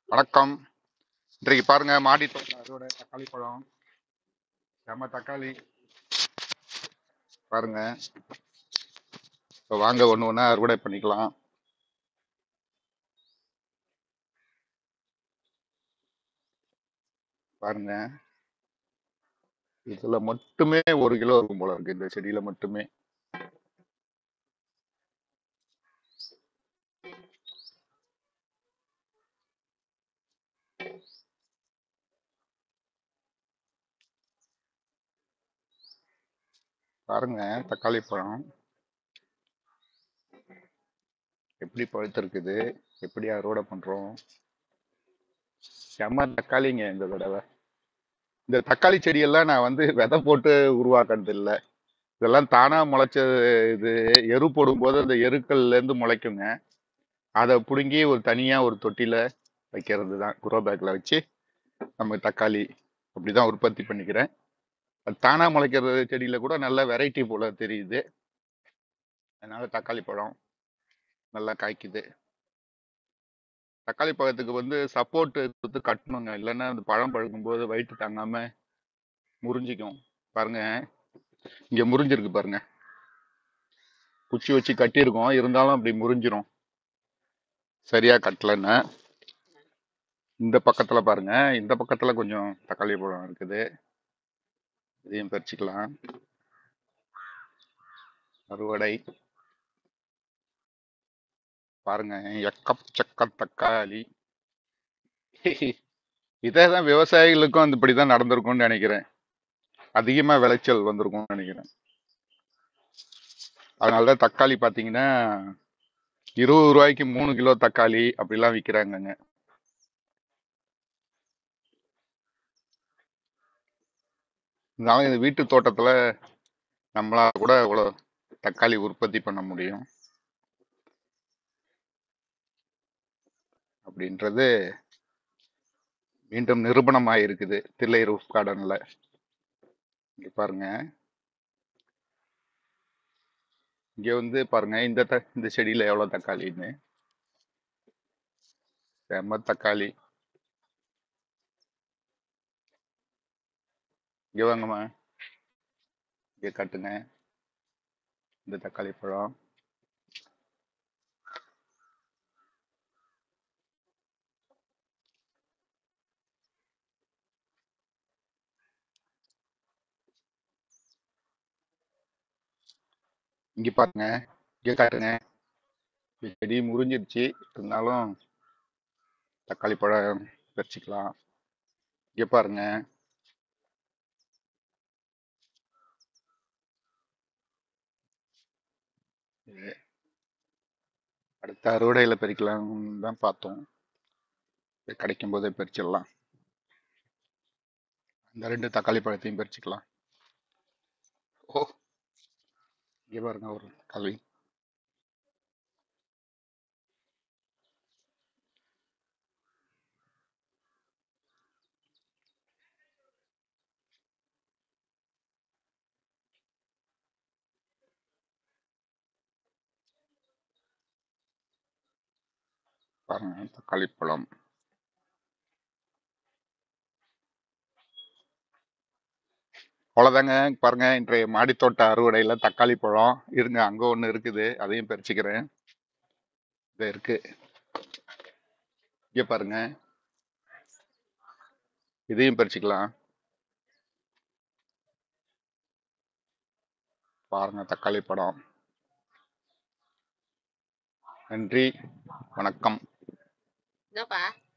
வணக்கம் இன்றைக்கு பாருங்க மாடி தோட்டம் அறுவடை தக்காளி பழம் செம்ம தக்காளி பாருங்க இப்போ வாங்க ஒன்று ஒன்றா அறுவடை பண்ணிக்கலாம் பாருங்க இதுல மட்டுமே ஒரு கிலோ இருக்கும் போல இருக்கு இந்த செடியில மட்டுமே பாருங்க தக்காளி பழம் எப்படி பழுத்திருக்குது எப்படி அறுவடை பண்றோம் செம்ம தக்காளிங்க இந்த தடவை இந்த தக்காளி செடியெல்லாம் நான் வந்து விதை போட்டு உருவாக்குறது இல்லை இதெல்லாம் தானா முளைச்ச இது எரு போடும்போது அந்த எருக்கள்ல இருந்து முளைக்குங்க அதை பிடுங்கி ஒரு தனியா ஒரு தொட்டில வைக்கிறது தான் குரோ பேக்ல வச்சு நம்ம தக்காளி அப்படிதான் உற்பத்தி பண்ணிக்கிறேன் அது தானா முளைக்கிற செடியில கூட நல்ல வெரைட்டி போல தெரியுது அதனால தக்காளி பழம் நல்லா காய்க்குது தக்காளி பழத்துக்கு வந்து சப்போர்ட் கொடுத்து கட்டணுங்க இல்லைன்னா அந்த பழம் பழுக்கும்போது வயிற்று தாங்காம முறிஞ்சிக்கும் பாருங்க இங்க முறிஞ்சிருக்கு பாருங்க குச்சி வச்சு கட்டியிருக்கோம் இருந்தாலும் அப்படி முறிஞ்சிரும் சரியா கட்டலன்னு இந்த பக்கத்துல பாருங்க இந்த பக்கத்துல கொஞ்சம் தக்காளி பழம் இருக்குது இதையும் பறிச்சுக்கலாம் அறுவடை பாருங்க எக்கச்சக்க தக்காளி இதே தான் விவசாயிகளுக்கும் அந்த இப்படிதான் நடந்திருக்கும்னு நினைக்கிறேன் அதிகமா விளைச்சல் வந்திருக்கும்னு நினைக்கிறேன் அதனாலதான் தக்காளி பாத்தீங்கன்னா இருபது ரூபாய்க்கு மூணு கிலோ தக்காளி அப்படிலாம் விக்கிறாங்கங்க இருந்தாலும் இந்த வீட்டு தோட்டத்துல நம்மளால கூட இவ்வளவு தக்காளி உற்பத்தி பண்ண முடியும் அப்படின்றது மீண்டும் நிரூபணமாக இருக்குது தில்லை ரூஃப் கார்டன்ல இங்க பாருங்க இங்க வந்து பாருங்க இந்த த இந்த செடியில எவ்வளவு தக்காளின்னு செம்ம தக்காளி இங்க வாங்கம்மா இங்க காட்டுங்க இந்த தக்காளி பழம் இங்க பாருங்க இங்க காட்டுங்க இந்த செடி முறிஞ்சிருச்சு இருந்தாலும் தக்காளி பழம் பறிச்சுக்கலாம் இங்க பாருங்க இது அடுத்த அறுவடையில பறிக்கலாம்னு தான் பார்த்தோம் இது கிடைக்கும் போதே பறிச்சிடலாம் இந்த ரெண்டு தக்காளி பழத்தையும் பறிச்சுக்கலாம் ஓ இங்க பாருங்க ஒரு கல்வி பாருங்க தக்காளி பழம் அவ்வளோதாங்க பாருங்க இன்றைய மாடித்தோட்ட அறுவடையில தக்காளி பழம் இருங்க அங்க ஒண்ணு இருக்குது அதையும் பறிச்சுக்கிறேன் இது இருக்கு இங்க பாருங்க இதையும் பறிச்சுக்கலாம் பாருங்க தக்காளி பழம் நன்றி வணக்கம் என்னப்பா